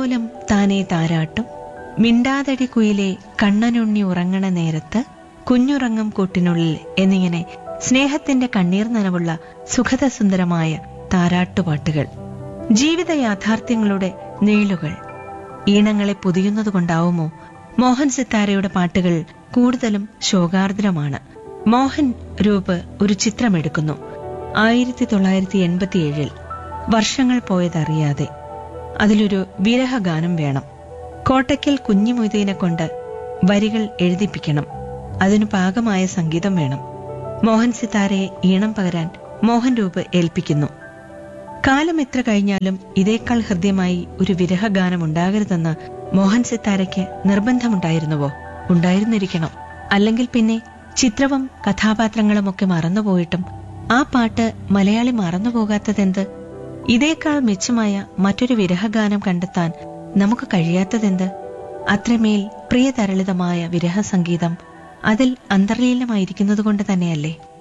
താലോലം താനേ താരാട്ടും മിണ്ടാതടി കുയിലെ കണ്ണനുണ്ണി ഉറങ്ങണ നേരത്ത് കുഞ്ഞുറങ്ങും കൂട്ടിനുള്ളിൽ എന്നിങ്ങനെ സ്നേഹത്തിന്റെ കണ്ണീർ നനവുള്ള സുഖദസുന്ദരമായ താരാട്ടുപാട്ടുകൾ ജീവിത യാഥാർത്ഥ്യങ്ങളുടെ നീളുകൾ ഈണങ്ങളെ പൊതിയുന്നതുകൊണ്ടാവുമോ മോഹൻ സിത്താരയുടെ പാട്ടുകൾ കൂടുതലും ശോകാർദ്രമാണ് മോഹൻ രൂപ് ഒരു ചിത്രമെടുക്കുന്നു ആയിരത്തി തൊള്ളായിരത്തി എൺപത്തിയേഴിൽ വർഷങ്ങൾ പോയതറിയാതെ അതിലൊരു വിരഹഗാനം വേണം കോട്ടയ്ക്കൽ കുഞ്ഞിമൊയ്തീനെ കൊണ്ട് വരികൾ എഴുതിപ്പിക്കണം അതിനു പാകമായ സംഗീതം വേണം മോഹൻ സിത്താരയെ ഈണം പകരാൻ മോഹൻ രൂപ് ഏൽപ്പിക്കുന്നു കാലം എത്ര കഴിഞ്ഞാലും ഇതേക്കാൾ ഹൃദ്യമായി ഒരു വിരഹഗാനം ഉണ്ടാകരുതെന്ന് മോഹൻ സിത്താരയ്ക്ക് നിർബന്ധമുണ്ടായിരുന്നുവോ ഉണ്ടായിരുന്നിരിക്കണം അല്ലെങ്കിൽ പിന്നെ ചിത്രവും കഥാപാത്രങ്ങളുമൊക്കെ മറന്നുപോയിട്ടും ആ പാട്ട് മലയാളി മറന്നുപോകാത്തതെന്ത് ഇതേക്കാൾ മെച്ചമായ മറ്റൊരു വിരഹഗാനം കണ്ടെത്താൻ നമുക്ക് കഴിയാത്തതെന്ത് അത്രമേൽ പ്രിയതരളിതമായ വിരഹ സംഗീതം അതിൽ അന്തർലീനമായിരിക്കുന്നതുകൊണ്ട് തന്നെയല്ലേ